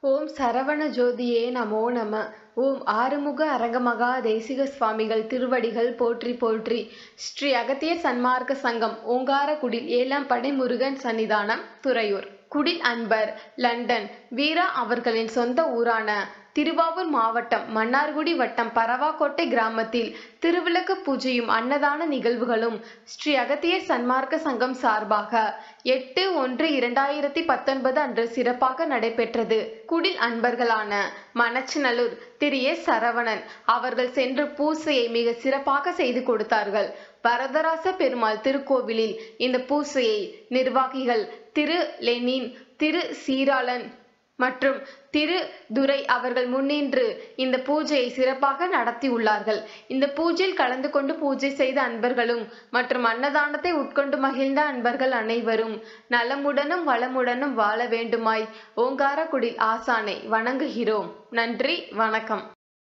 ஓம் சரவண ஜோதியே நமோ நம ஓம் ஆறுமுக அரங்கமகா தேசிக சுவாமிகள் திருவடிகள் போற்றி போற்றி ஸ்ரீ அகத்தியர் சன்மார்க்க சங்கம் ஓங்காரக்குடில் ஏழாம் படை முருகன் சன்னிதானம் துறையூர் குடில் அன்பர் லண்டன் வீரா அவர்களின் சொந்த ஊரான திருவாவூர் மாவட்டம் மன்னார்குடி வட்டம் பரவாக்கோட்டை கிராமத்தில் திருவிளக்கு பூஜையும் அன்னதான நிகழ்வுகளும் ஸ்ரீ அகத்தியர் சன்மார்க்க சங்கம் சார்பாக எட்டு ஒன்று இரண்டாயிரத்தி பத்தொன்பது அன்று சிறப்பாக நடைபெற்றது குடில் அன்பர்களான மணச்சநல்லூர் திரு எஸ் சரவணன் அவர்கள் சென்று பூசையை மிக சிறப்பாக செய்து கொடுத்தார்கள் வரதராச பெருமாள் திருக்கோவிலில் இந்த பூசையை நிர்வாகிகள் திரு லெனின் திரு சீராளன் மற்றும் திரு துரை அவர்கள் முன்னின்று இந்த பூஜையை சிறப்பாக நடத்தியுள்ளார்கள் இந்த பூஜையில் கலந்து கொண்டு பூஜை செய்த அன்பர்களும் மற்றும் அன்னதானத்தை உட்கொண்டு மகிழ்ந்த அன்பர்கள் அனைவரும் நலமுடனும் வளமுடனும் வாழ வேண்டுமாய் ஓங்காரக்குடி ஆசானை வணங்குகிறோம் நன்றி வணக்கம்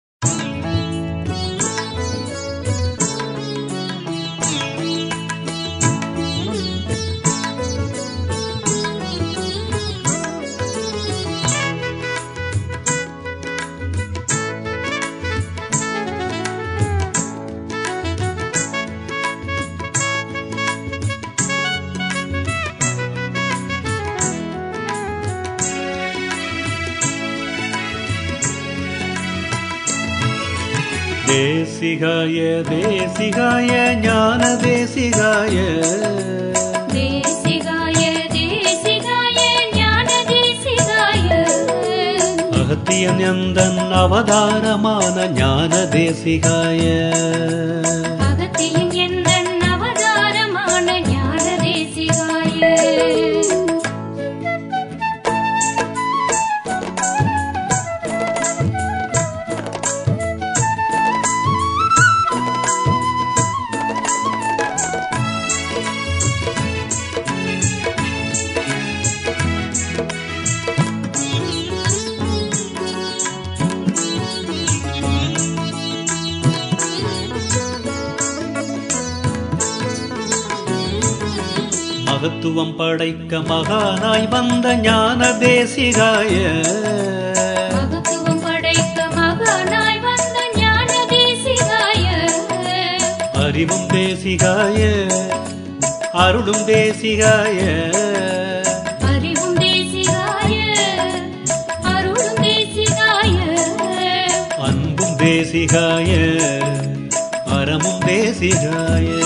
தேசிகாய தேசிகாய ஞான தேசிகாய தேசிகாய தேசிகாய ஞான தேசிகாய அகத்தியன் எந்தன் அவதாரமான ஞான தேசிகாய அகத்தியின் எந்தன் அவதாரமான ஞான தேசிகாய மகத்துவம் படைக்க மகானாய் வந்த ஞான தேசிகாய மகத்துவம் படைத்த மகனாய் வந்த ஞான தேசிகாய அறிவும் தேசிகாய அருளும் தேசிகாய அறிவும் தேசிகாய அருளும் தேசிகாய அன்பும் தேசிகாய அறமும் தேசிகாய